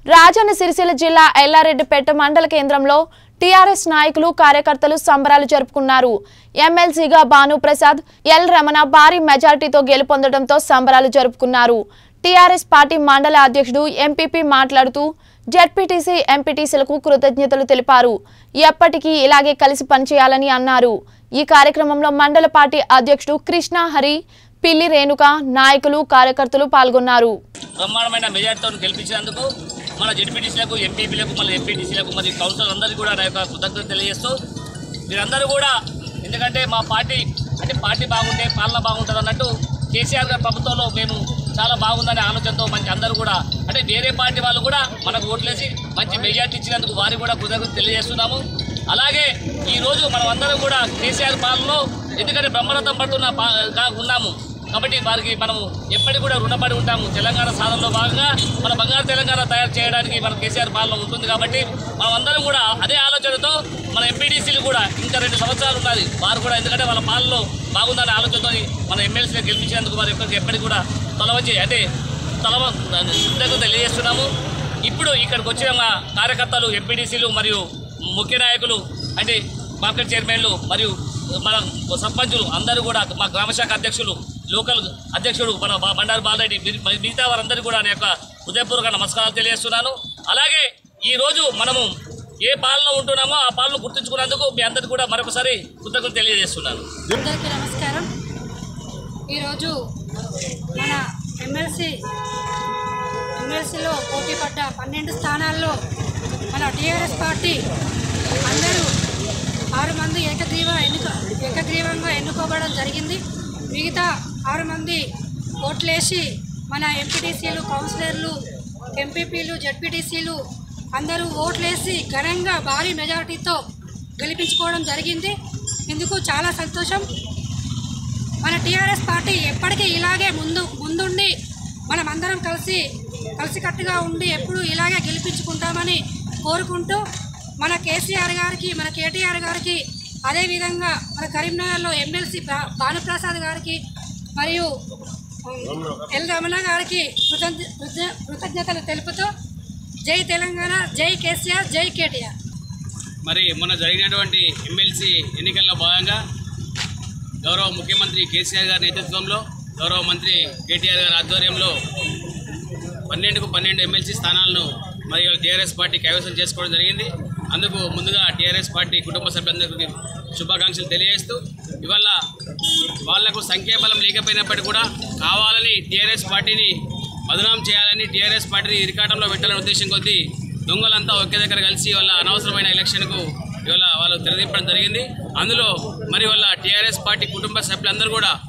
రాజన్న సిరిసిల్ల జిల్లా ఎల్లారెడ్డిపేట మండల కేంద్రంలో టీఆర్ఎస్ నాయకులు కార్యకర్తలు సంబరాలు జరుపుకున్నారు ఎమ్మెల్సీగా భానుప్రసాద్ ఎల్ రమణ భారీ మెజార్టీతో గెలుపొందడంతో సంబరాలు జరుపుకున్నారు టీఆర్ఎస్ పార్టీ మండల అధ్యక్షుడు ఎంపీపీ మాట్లాడుతూ జెడ్పీటీసీ ఎంపీటీసీలకు కృతజ్ఞతలు తెలిపారు ఎప్పటికీ ఇలాగే కలిసి పనిచేయాలని అన్నారు ఈ కార్యక్రమంలో మండల పార్టీ అధ్యక్షుడు కృష్ణ హరి పిల్లి రేణుక నాయకులు కార్యకర్తలు పాల్గొన్నారు బ్రహ్మాండమైన మెజార్టీతో గెలిపించినందుకు మన జడ్పీటీసీలకు ఎంపీపీలకు మన ఎంపీటీసీలకు మరియు కౌన్సిలర్ అందరికీ కూడా నా యొక్క కృతజ్ఞత తెలియజేస్తూ మీరందరూ కూడా ఎందుకంటే మా పార్టీ అంటే పార్టీ బాగుంటే పాలన బాగుంటుంది అన్నట్టు కేసీఆర్ గారి ప్రభుత్వంలో మేము చాలా బాగుందనే ఆలోచనతో మంచి అందరూ కూడా అంటే వేరే పార్టీ వాళ్ళు కూడా మనకు ఓట్లేసి మంచి మెజార్టీ ఇచ్చినందుకు వారికి కూడా కృతజ్ఞత తెలియజేస్తున్నాము అలాగే ఈ రోజు మనం అందరం కూడా కేసీఆర్ పాలనలో ఎందుకంటే బ్రహ్మరథం పడుతున్న పా- గా ఉన్నాము కాబట్టి వారికి మనము ఎప్పటికి కూడా రుణపడి ఉంటాము తెలంగాణ సాధనలో భాగంగా మన బంగారు తెలంగాణ తయారు చేయడానికి మన కేసీఆర్ పాలన ఉంటుంది కాబట్టి మనం అందరం కూడా అదే ఆలోచనతో మన ఎంపీడీసీలు కూడా ఇంకా రెండు సంవత్సరాలు ఉన్నది వారు కూడా ఎందుకంటే వాళ్ళ పాలనలో బాగుందనే ఆలోచనతో మన ఎమ్మెల్సీని గెలిపించినందుకు వారు ఎప్పటికి ఎప్పటికి కూడా తలవంచి అంటే తలవ కృతజ్ఞత తెలియజేస్తున్నాము ఇప్పుడు ఇక్కడికి వచ్చిన మా కార్యకర్తలు ఎంపీడీసీలు మరియు ముఖ్య నాయకులు అంటే మార్కెట్ చైర్మన్లు మరియు మన సర్పంచులు అందరూ కూడా మా గ్రామశాఖ అధ్యక్షులు లోకల్ అధ్యక్షుడు మన బ- బండారు బాలరెడ్డి మిగ- మిగతా వారందరూ కూడా నా యొక్క హృదయపూర్వక నమస్కారాలు తెలియజేస్తున్నాను అలాగే ఈ రోజు మనము ఏ పాలన ఉంటున్నామో ఆ పాలన గుర్తుంచుకున్నందుకు మీ అందరికీ కూడా మరొకసారి కృతజ్ఞతలు తెలియజేస్తున్నాను అందరికీ నమస్కారం ఈరోజు మన ఎమ్మెల్సీ ఎమ్మెల్సీలో పోటీ పడ్డ పన్నెండు స్థానాల్లో మన టీఆర్ఎస్ పార్టీ అందరూ ఆరు మంది ఏకగ్రీవ ఎన్నిక ఏకగ్రీవంగా ఎన్నుకోవడం జరిగింది మిగతా ఆరు మంది ఓట్లేసి మన ఎంపీటీసీలు కౌన్సిలర్లు ఎంపీపీలు జడ్పీటీసీలు అందరూ ఓట్లేసి ఘనంగా భారీ మెజారిటీతో గెలిపించుకోవడం జరిగింది ఇందుకు చాలా సంతోషం మన టీఆర్ఎస్ పార్టీ ఎప్పటికీ ఇలాగే ముందు ముందుండి మనం అందరం కలిసి కలిసికట్టుగా ఉండి ఎప్పుడు ఇలాగే గెలిపించుకుంటామని కోరుకుంటూ మన కేసీఆర్ గారికి మన కేటీఆర్ గారికి అదేవిధంగా మన కరీంనగర్లో ఎమ్మెల్సీ భా- భానుప్రసాద్ గారికి మరియు ఉమ్, ఎల్ రమణ గారికి కృతజ్ఞ కృతజ్ఞ- కృతజ్ఞతలు తెలుపుతూ జై తెలంగాణ జై కేసీఆర్ జై కేటీఆర్ మరి మొన్న జరిగినటువంటి ఎమ్మెల్సీ ఎన్నికల్లో భాగంగా గౌరవ ముఖ్యమంత్రి కేసీఆర్ గారి నేతృత్వంలో గౌరవ మంత్రి కేటీఆర్ గారి ఆధ్వర్యంలో పన్నెండుకు పన్నెండు ఎమ్మెల్సీ స్థానాలను మరియు టీఆర్ఎస్ పార్టీ కైవసం చేసుకోవడం జరిగింది అందుకు ముందుగా టీఆర్ఎస్ పార్టీ కుటుంబ సభ్యులందరికీ శుభాకాంక్షలు తెలియజేస్తూ ఇవాళ వాళ్లకు సంఖ్యాబలం లేకపోయినప్పటికీ కూడా కావాలని టీఆర్ఎస్ పార్టీని బదనాం చేయాలని టీఆర్ఎస్ పార్టీని ఇరికాటంలో పెట్టాలనే ఉద్దేశం కొద్దీ దొంగలంతా ఒకే దగ్గర కలిసి వాళ్ళ అనవసరమైన ఎలక్షన్కు ఇవాళ వాళ్ళు తెరదింపడం జరిగింది అందులో మరి వాళ్ళ టీఆర్ఎస్ పార్టీ కుటుంబ సభ్యులందరూ కూడా